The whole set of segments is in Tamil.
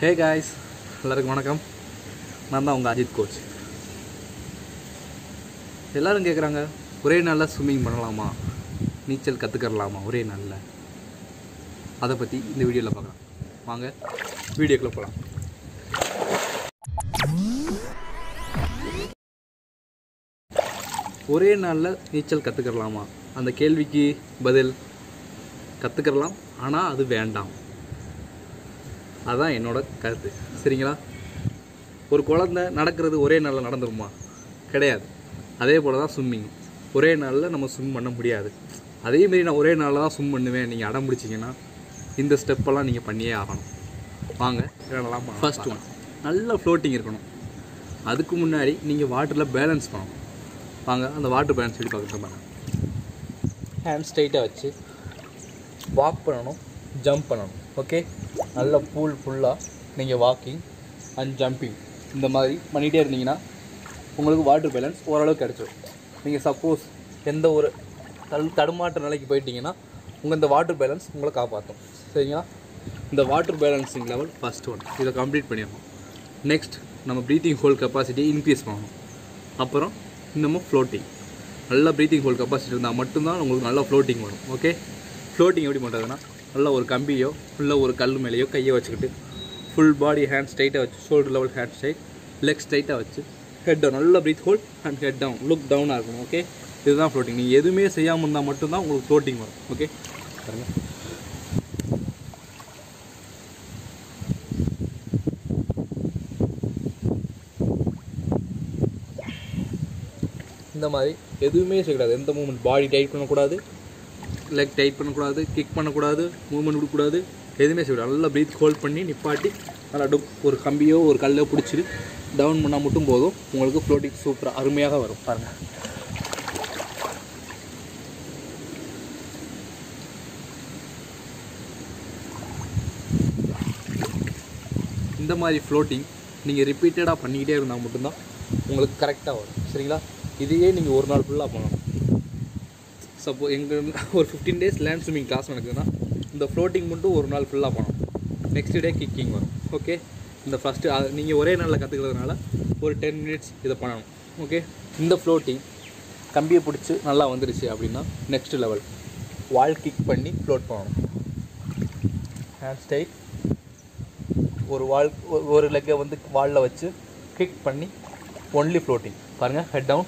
ஹே காய்ஸ் எல்லாருக்கும் வணக்கம் நான் தான் உங்கள் அஜித் கோச் எல்லாரும் கேட்குறாங்க ஒரே நாளில் ஸ்விம்மிங் பண்ணலாமா நீச்சல் கற்றுக்கறலாமா ஒரே நாளில் அதை பற்றி இந்த வீடியோவில் பார்க்கலாம் வாங்க வீடியோக்குள்ளே போகலாம் ஒரே நாளில் நீச்சல் கற்றுக்கறலாமா அந்த கேள்விக்கு பதில் கற்றுக்கலாம் ஆனால் அது வேண்டாம் அதான் என்னோட கருத்து சரிங்களா ஒரு குழந்தை நடக்கிறது ஒரே நாளில் நடந்துருமா கிடையாது அதே போல் தான் ஸ்விம்மிங் ஒரே நாளில் நம்ம ஸ்விம் பண்ண முடியாது அதேமாரி நான் ஒரே நாளில் தான் ஸ்விம் பண்ணுவேன் நீங்கள் அடம் பிடிச்சிங்கன்னா இந்த ஸ்டெப்பெல்லாம் நீங்கள் பண்ணியே ஆகணும் வாங்க ஃபர்ஸ்ட் ஒன் நல்ல ஃப்ளோட்டிங் இருக்கணும் அதுக்கு முன்னாடி நீங்கள் வாட்டரில் பேலன்ஸ் பண்ணணும் வாங்க அந்த வாட்டர் பேலன்ஸ் எப்படி பார்க்குறது பாருங்க ஹேண்ட் ஸ்ட்ரைட்டாக வச்சு வாக் பண்ணணும் ஜம்ப் பண்ணணும் ஓகே நல்ல பூல் ஃபுல்லாக நீங்கள் வாக்கிங் அண்ட் ஜம்பிங் இந்த மாதிரி பண்ணிகிட்டே இருந்தீங்கன்னா உங்களுக்கு வாட்டர் பேலன்ஸ் ஓரளவுக்கு கிடச்சிடும் நீங்கள் சப்போஸ் எந்த ஒரு தள் தடுமாற்ற நிலைக்கு போயிட்டீங்கன்னா உங்கள் இந்த வாட்டர் பேலன்ஸ் உங்களை காப்பாற்றும் சரிங்களா இந்த water balancing level first one இதை கம்ப்ளீட் பண்ணிடணும் நெக்ஸ்ட் நம்ம ப்ரீத்திங் ஹோல் கெப்பாசிட்டியை இன்க்ரீஸ் பண்ணணும் அப்புறம் இன்னமும் ஃப்ளோட்டிங் நல்ல ப்ரீத்திங் ஹோல் கெப்பாசிட்டி இருந்தால் மட்டும்தான் உங்களுக்கு நல்லா ஃப்ளோட்டிங் வரும் ஓகே ஃப்ளோட்டிங் எப்படி பண்ணுறதுன்னா நல்லா ஒரு கம்பியோ இல்லை ஒரு கல் மேலேயோ கையை வச்சுக்கிட்டு ஃபுல் பாடி ஹேண்ட் ஸ்ட்ரைட்டாக வச்சு shoulder level hand straight leg ஸ்ட்ரைட்டாக வச்சு ஹெட் டவுன் நல்லா breath hold and head down look டவுனாக இருக்கணும் ஓகே இதுதான் ஃப்ளோட்டிங் நீங்கள் எதுவுமே செய்யாமல் இருந்தால் மட்டும்தான் உங்களுக்கு ஃப்ளோட்டிங் வரும் ஓகே பாருங்க இந்த மாதிரி எதுவுமே செய்யக்கூடாது எந்த மூமெண்ட் பாடி டைட் பண்ணக்கூடாது லெக் டைட் பண்ணக்கூடாது கிக் பண்ணக்கூடாது மூவ்மெண்ட் கொடுக்கக்கூடாது எதுவுமே செய்யக்கூடாது நல்லா ப்ரீத் ஹோல்ட் பண்ணி நிப்பாட்டி நல்லா டுப் ஒரு கம்பியோ ஒரு கல்லோ பிடிச்சிட்டு டவுன் பண்ணால் மட்டும் போதும் உங்களுக்கு ஃப்ளோட்டிங் சூப்பராக அருமையாக வரும் பாருங்கள் இந்த மாதிரி ஃப்ளோட்டிங் நீங்கள் ரிப்பீட்டடாக பண்ணிக்கிட்டே இருந்தால் மட்டும்தான் உங்களுக்கு கரெக்டாக வரும் சரிங்களா இதையே நீங்கள் ஒரு நாள் ஃபுல்லாக பண்ணணும் சப்போ எங்கள் ஒரு fifteen days land swimming class நடக்குதுன்னா இந்த ஃப்ளோட்டிங் மட்டும் ஒரு நாள் ஃபுல்லாக பண்ணணும் நெக்ஸ்ட் டே கிக்கிங் வரும் ஓகே இந்த ஃபஸ்ட்டு நீங்கள் ஒரே நாளில் கற்றுக்கிறதுனால ஒரு டென் மினிட்ஸ் இதை பண்ணணும் ஓகே இந்த ஃப்ளோட்டிங் கம்பியை பிடிச்சி நல்லா வந்துருச்சு அப்படின்னா நெக்ஸ்ட் லெவல் வால் கிக் பண்ணி ஃப்ளோட் பண்ணணும் ஹேண்ட் ஸ்டைட் ஒரு வால் ஒரு லெக்கை வந்து வாலில் வச்சு கிக் பண்ணி ஒன்லி ஃப்ளோட்டிங் பாருங்கள் ஹெட் டவுன்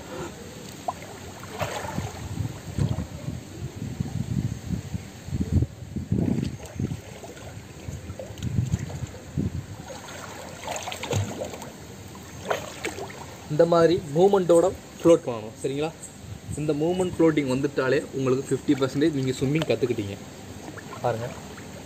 இந்த மாதிரி மூமெண்ட்டோட ஃப்ளோட் பண்ணணும் சரிங்களா இந்த மூமெண்ட் ஃப்ளோட்டிங் வந்துட்டாலே உங்களுக்கு ஃபிஃப்டி பர்சன்டேஜ் நீங்கள் ஸ்விம்மிங் கற்றுக்கிட்டீங்க பாருங்கள்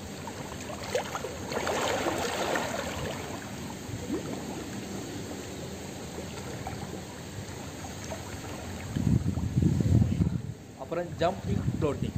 அப்புறம் ஜம்பிங் ஃப்ளோட்டிங்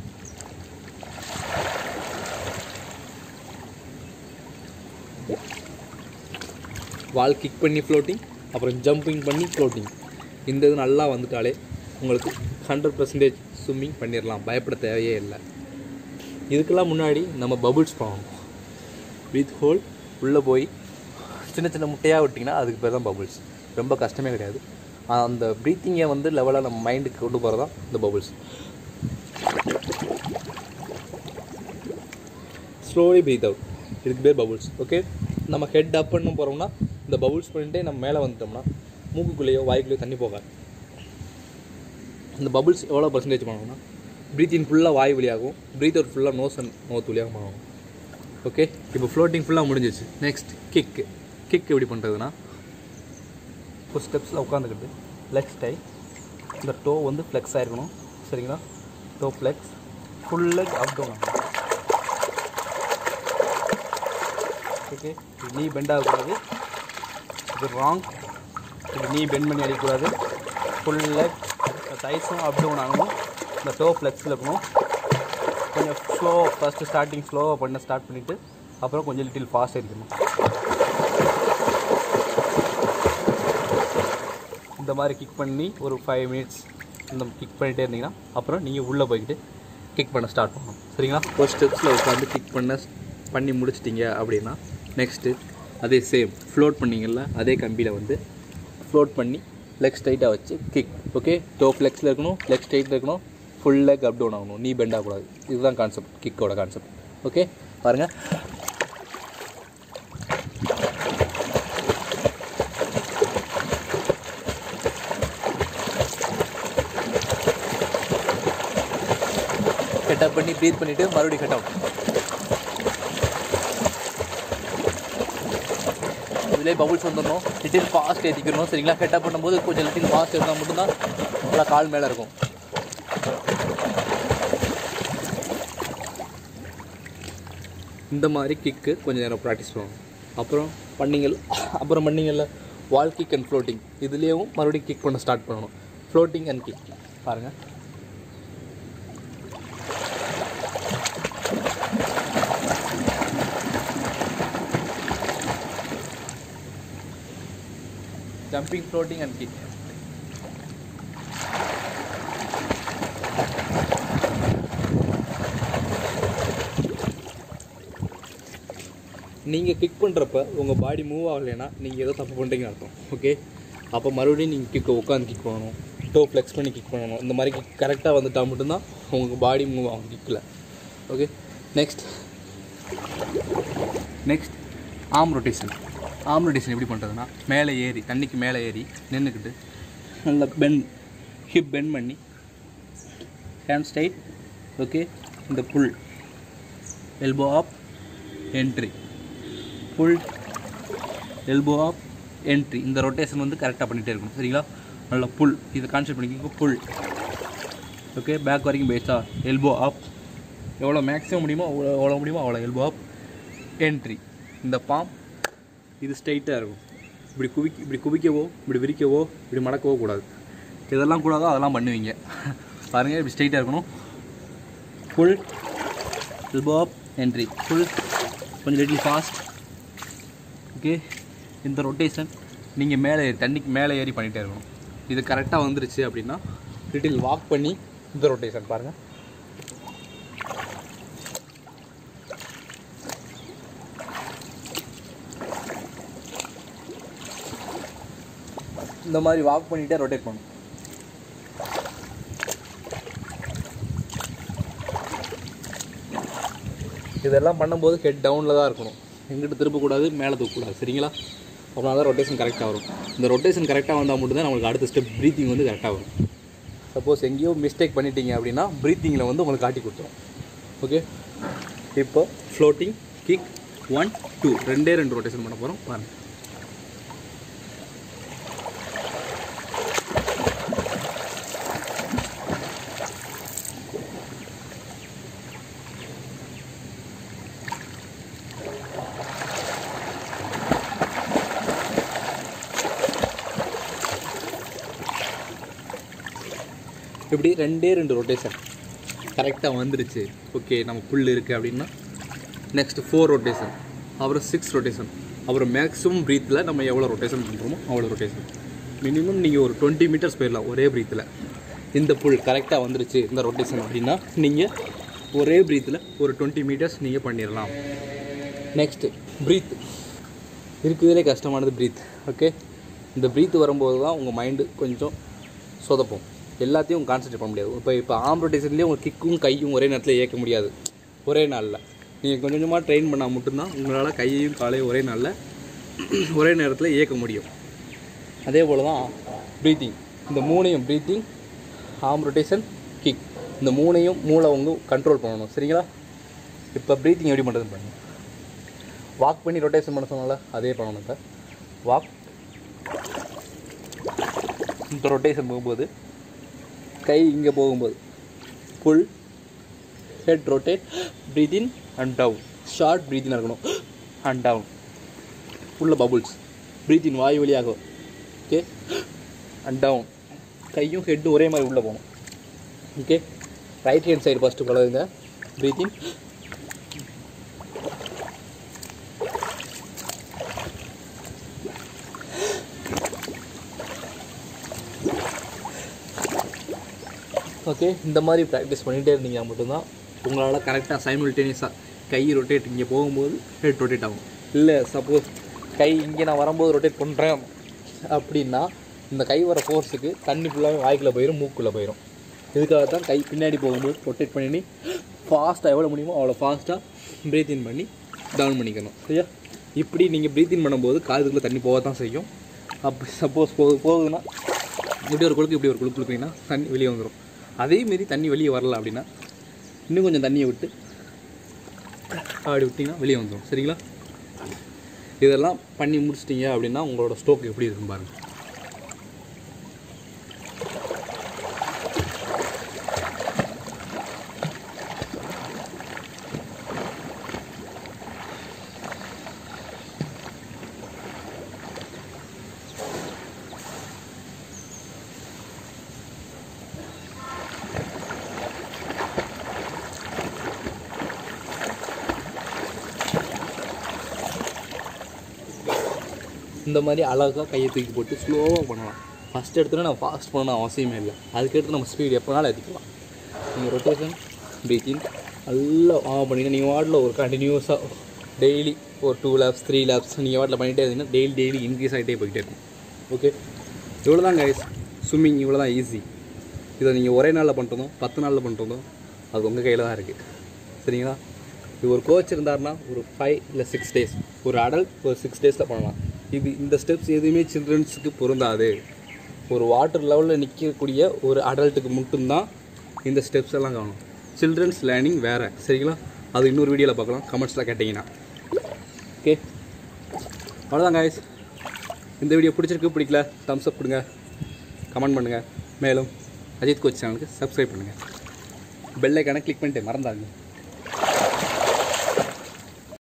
வால் கிக் பண்ணி ஃப்ளோட்டிங் அப்புறம் ஜம்பிங் பண்ணி ஃப்ளோட்டிங் இந்த இது நல்லா வந்துட்டாலே உங்களுக்கு ஹண்ட்ரட் பர்சன்டேஜ் ஸ்விம்மிங் பண்ணிடலாம் பயப்பட தேவையே இல்லை இதுக்கெல்லாம் முன்னாடி நம்ம பபுள்ஸ் பண்ணணும் ப்ரீத் ஹோல் உள்ளே போய் சின்ன சின்ன முட்டையாக விட்டிங்கன்னா அதுக்கு பேர் தான் பபுள்ஸ் ரொம்ப கஷ்டமே கிடையாது அந்த ப்ரீத்திங்கை வந்து லெவலாக நம்ம மைண்டுக்கு கொண்டு போகிறது தான் இந்த பபுள்ஸ் ஸ்லோலி ப்ரீத் அவுட் இதுக்கு பேர் பபுள்ஸ் ஓகே நம்ம ஹெட் அப் பண்ண போகிறோம்னா இந்த பபுள்ஸ் பண்ணிட்டே நம்ம மேலே வந்துட்டோம்னா மூக்குக்குள்ளேயோ வாய்க்குள்ளேயோ தண்ணி போகாது இந்த பபுள்ஸ் எவ்வளோ பர்சன்டேஜ் பண்ணணும்னா ப்ரீத் இன் ஃபுல்லாக வாய் வழியாகும் ப்ரீத் அவுட் ஃபுல்லாக நோஸ் அண்ட் நோத் வழியாக பண்ணணும் ஓகே இப்போ ஃப்ளோட்டிங் ஃபுல்லாக முடிஞ்சிச்சு நெக்ஸ்ட் கிக்கு கிக் எப்படி பண்ணுறதுனா ஒரு ஸ்டெப்ஸில் உட்காந்துக்கிட்டு லெக் ஸ்டை இந்த டோ வந்து ஃப்ளெக்ஸ் ஆகிருக்கணும் சரிங்களா toe flex full leg up down ஆகணும் ஓகே இது நீ பெண்ட் ஆகக்கூடாது இது ராங் இது நீ பெண்ட் பண்ணி அடிக்கக்கூடாது ஃபுல் லெக் தைஸும் அப் டவுன் ஆகணும் இந்த டோ ஃப்ளெக்ஸில் இருக்கணும் கொஞ்சம் ஸ்லோ ஃபஸ்ட்டு ஸ்டார்டிங் ஸ்லோவாக பண்ண ஸ்டார்ட் பண்ணிவிட்டு அப்புறம் கொஞ்சம் லிட்டில் ஃபாஸ்ட் இருக்கணும் இந்த மாதிரி கிக் பண்ணி ஒரு ஃபைவ் மினிட்ஸ் இந்த கிக் பண்ணிகிட்டே இருந்தீங்கன்னா அப்புறம் நீங்கள் உள்ளே போய்கிட்டு கிக் பண்ண ஸ்டார்ட் பண்ணணும் சரிங்களா ஒரு ஸ்டெப்ஸில் உட்காந்து கிக் பண்ண பண்ணி முடிச்சிட்டிங்க அப்படின்னா நெக்ஸ்ட்டு அதே சேம் ஃப்ளோட் பண்ணீங்கல்ல அதே கம்பியில் வந்து ஃப்ளோட் பண்ணி லெக் ஸ்ட்ரைட்டாக வச்சு கிக் ஓகே டோ ஃப்ளெக்ஸில் இருக்கணும் லெக் ஸ்ட்ரைட்டில் இருக்கணும் ஃபுல் லெக் அப் டவுன் ஆகணும் நீ பெண்ட் ஆகக்கூடாது இதுதான் கான்செப்ட் கிக்கோட கான்செப்ட் ஓகே பாருங்கள் கட் அப் பண்ணி ப்ரீத் பண்ணிவிட்டு மறுபடியும் கட் அவுட் இதுலேயே பபுள்ஸ் வந்துடணும் லிட்டில் ஃபாஸ்ட் ஏற்றிக்கணும் சரிங்களா கட் அப் பண்ணும்போது கொஞ்சம் லிட்டில் ஃபாஸ்ட் இருந்தால் மட்டும்தான் நல்லா கால் மேலே இருக்கும் இந்த மாதிரி கிக்கு கொஞ்சம் நேரம் ப்ராக்டிஸ் பண்ணணும் அப்புறம் பண்ணீங்கள் அப்புறம் பண்ணீங்கல்ல வால் கிக் அண்ட் ஃப்ளோட்டிங் இதுலேயும் மறுபடியும் கிக் பண்ண ஸ்டார்ட் பண்ணணும் ஃப்ளோட்டிங் அண்ட் கிக் பாருங்கள் jumping floating and kick நீங்கள் கிக் பண்ணுறப்ப உங்கள் பாடி மூவ் ஆகலைன்னா நீங்கள் ஏதோ தப்பு பண்ணுறீங்கன்னு அர்த்தம் ஓகே அப்போ மறுபடியும் நீங்கள் கிக் உட்காந்து கிக் பண்ணணும் டோ ஃப்ளெக்ஸ் பண்ணி கிக் பண்ணணும் இந்த மாதிரி கிக் கரெக்டாக வந்துட்டால் மட்டும்தான் உங்கள் பாடி மூவ் ஆகும் கிக்கில் okay next next arm rotation arm rotation எப்படி பண்ணுறதுன்னா மேலே ஏறி தண்ணிக்கு மேலே ஏறி நின்றுக்கிட்டு நல்லா பென் ஹிப் பென் பண்ணி ஹேண்ட் ஸ்டைட் ஓகே இந்த full elbow up entry full elbow up entry இந்த ரொட்டேஷன் வந்து கரெக்டாக பண்ணிகிட்டே இருக்கணும் சரிங்களா நல்லா புல் இதை கான்செப்ட் பண்ணிக்கோங்க புல் ஓகே பேக் வரைக்கும் பேஸா எல்போ ஆப் எவ்வளோ மேக்ஸிமம் முடியுமோ அவ்வளோ எவ்வளோ முடியுமோ அவ்வளோ எல்போ ஆப் என்ட்ரி இந்த பாம் இது ஸ்ட்ரைட்டாக இருக்கும் இப்படி குவிக்க இப்படி குவிக்கவோ இப்படி விரிக்கவோ இப்படி மடக்கவோ கூடாது இதெல்லாம் கூடாதோ அதெல்லாம் பண்ணுவீங்க பாருங்கள் இப்படி ஸ்ட்ரைட்டாக இருக்கணும் full elbow up entry full கொஞ்சம் லிட்டில் ஃபாஸ்ட் ஓகே இந்த ரொட்டேஷன் நீங்கள் மேலே ஏறி தண்ணிக்கு மேலே ஏறி பண்ணிகிட்டே இருக்கணும் இது கரெக்டாக வந்துருச்சு அப்படின்னா லிட்டில் வாக் பண்ணி இந்த ரொட்டேஷன் பாருங்கள் இந்த மாதிரி வாக் பண்ணிகிட்டே ரொட்டேட் பண்ணும் இதெல்லாம் பண்ணும்போது ஹெட் டவுனில் தான் இருக்கணும் எங்கிட்ட திருப்பக்கூடாது மேலே தூக்கக்கூடாது சரிங்களா அப்படின்னா தான் ரொட்டேஷன் கரெக்டாக வரும் இந்த ரொட்டேஷன் கரெக்டாக வந்தால் மட்டும்தான் நம்மளுக்கு அடுத்த ஸ்டெப் ப்ரீத்திங் வந்து கரெக்டாக வரும் சப்போஸ் எங்கேயோ மிஸ்டேக் பண்ணிட்டீங்க அப்படின்னா ப்ரீத்திங்கில் வந்து உங்களுக்கு காட்டி கொடுத்துரும் ஓகே இப்போ ஃப்ளோட்டிங் கிக் ஒன் டூ ரெண்டே ரெண்டு ரொட்டேஷன் பண்ண போகிறோம் பாருங்கள் இப்படி ரெண்டே ரெண்டு ரொட்டேஷன் கரெக்டாக வந்துருச்சு ஓகே நம்ம புல் இருக்குது அப்படின்னா நெக்ஸ்ட் ஃபோர் ரொட்டேஷன் அப்புறம் சிக்ஸ் ரொட்டேஷன் அப்புறம் மேக்ஸிமம் ப்ரீத்தில் நம்ம எவ்வளோ ரொட்டேஷன் பண்ணுறோமோ அவ்வளோ ரொட்டேஷன் மினிமம் நீங்கள் ஒரு டுவெண்ட்டி மீட்டர்ஸ் போயிடலாம் ஒரே ப்ரீத்தில் இந்த புல் கரெக்டாக வந்துருச்சு இந்த ரொட்டேஷன் அப்படின்னா நீங்கள் ஒரே ப்ரீத்தில் ஒரு டுவெண்ட்டி மீட்டர்ஸ் நீங்கள் பண்ணிடலாம் நெக்ஸ்ட்டு ப்ரீத் இருக்கிறதுலே கஷ்டமானது ப்ரீத் ஓகே இந்த ப்ரீத் வரும்போது தான் உங்கள் மைண்டு கொஞ்சம் சொதப்போம் எல்லாத்தையும் கான்சன்ட்ரேட் பண்ண முடியாது இப்போ இப்போ ஆம் ரொட்டேஷன்லேயே உங்கள் கிக்கும் கையும் ஒரே நேரத்தில் இயக்க முடியாது ஒரே நாளில் நீங்கள் கொஞ்சம் கொஞ்சமாக ட்ரெயின் பண்ணால் மட்டும்தான் உங்களால் கையையும் காலையும் ஒரே நாளில் ஒரே நேரத்தில் இயக்க முடியும் அதே போல் தான் ப்ரீத்திங் இந்த மூணையும் ப்ரீத்திங் ஆம் ரொட்டேஷன் கிக் இந்த மூணையும் மூளை உங்க கண்ட்ரோல் பண்ணணும் சரிங்களா இப்போ ப்ரீத்திங் எப்படி பண்ணுறதுன்னு பாருங்க வாக் பண்ணி ரொட்டேஷன் பண்ண சொன்னால அதே பண்ணணும் இப்போ வாக் இந்த ரொட்டேஷன் போகும்போது கை இங்கே போகும்போது full head rotate breath in and down short ப்ரீத்தின் இருக்கணும் அண்ட் டவுன் உள்ள பபுள்ஸ் ப்ரீத் இன் வாயு வழியாக ஓகே அண்ட் டவுன் கையும் ஹெட்டும் ஒரே மாதிரி உள்ளே போகணும் okay right hand side first பழகுங்க ப்ரீத் இன் ஓகே இந்த மாதிரி ப்ராக்டிஸ் பண்ணிகிட்டே இருந்தீங்கன்னா மட்டும்தான் உங்களால் கரெக்டாக சைமில்டேனியஸாக கை ரொட்டேட் இங்கே போகும்போது ஹெட் ரொட்டேட் ஆகும் இல்லை சப்போஸ் கை இங்கே நான் வரும்போது ரொட்டேட் பண்ணுறேன் அப்படின்னா இந்த கை வர ஃபோர்ஸுக்கு தண்ணி ஃபுல்லாகவே வாய்க்குள்ளே போயிடும் மூக்குள்ளே போயிடும் இதுக்காக தான் கை பின்னாடி போகும்போது ரொட்டேட் பண்ணி ஃபாஸ்ட்டாக எவ்வளோ முடியுமோ அவ்வளோ ஃபாஸ்ட்டாக ப்ரீத் இன் பண்ணி டவுன் பண்ணிக்கணும் சரியா இப்படி நீங்கள் ப்ரீத் இன் பண்ணும்போது காதுக்குள்ளே தண்ணி போக தான் செய்யும் அப்படி சப்போஸ் போகுது போகுதுன்னா இப்படி ஒரு குழுக்கு இப்படி ஒரு குழுக்கு குழுக்குனீங்கன்னா தண்ணி வெளியே வந்துடும் அதேமாரி தண்ணி வெளியே வரல அப்படின்னா இன்னும் கொஞ்சம் தண்ணியை விட்டு அப்படி விட்டிங்கன்னா வெளியே வந்துடும் சரிங்களா இதெல்லாம் பண்ணி முடிச்சிட்டிங்க அப்படின்னா உங்களோட ஸ்டோக் எப்படி இருக்கும் பாருங்கள் இந்த மாதிரி அழகாக கையை தூக்கி போட்டு ஸ்லோவாக பண்ணலாம் ஃபஸ்ட் எடுத்தோன்னே நம்ம ஃபாஸ்ட் பண்ணணும் அவசியமே இல்லை அதுக்கடுத்து நம்ம ஸ்பீடு எப்போனாலும் ஏற்றிக்கலாம் நீங்கள் ரொட்டேஷன் ப்ரீத்திங் நல்லா ஆன் பண்ணிட்டு நீங்கள் வாட்டில் ஒரு கண்டினியூஸாக டெய்லி ஒரு டூ லேப்ஸ் த்ரீ லேப்ஸ் நீங்கள் வாட்டில் பண்ணிகிட்டே இருந்தீங்கன்னா டெய்லி டெய்லி இன்க்ரீஸ் ஆகிட்டே போயிட்டே இருக்கும் ஓகே இவ்வளோ தான் கைஸ் ஸ்விம்மிங் இவ்வளோ தான் ஈஸி இதை நீங்கள் ஒரே நாளில் பண்ணுறதும் பத்து நாளில் பண்ணுறதும் அது உங்கள் கையில் தான் இருக்குது சரிங்களா இது ஒரு கோச் இருந்தாருன்னா ஒரு ஃபைவ் இல்லை சிக்ஸ் டேஸ் ஒரு அடல்ட் ஒரு சிக்ஸ் டேஸில் பண்ணலாம் இது இந்த ஸ்டெப்ஸ் எதுவுமே சில்ட்ரன்ஸுக்கு பொருந்தாது ஒரு வாட்டர் லெவலில் நிற்கக்கூடிய ஒரு அடல்ட்டுக்கு மட்டும்தான் இந்த ஸ்டெப்ஸ் எல்லாம் காணும் சில்ட்ரன்ஸ் லேர்னிங் வேறு சரிங்களா அது இன்னொரு வீடியோவில் பார்க்கலாம் கமெண்ட்ஸில் கேட்டிங்கன்னா ஓகே அவ்வளோதான் காய்ஸ் இந்த வீடியோ பிடிச்சிருக்கு பிடிக்கல தம்ஸ் அப் கொடுங்க கமெண்ட் பண்ணுங்கள் மேலும் அஜித் கோச் சேனலுக்கு சப்ஸ்கிரைப் பண்ணுங்கள் பெல் ஐக்கானை கிளிக் பண்ணிட்டு மறந்தாங்க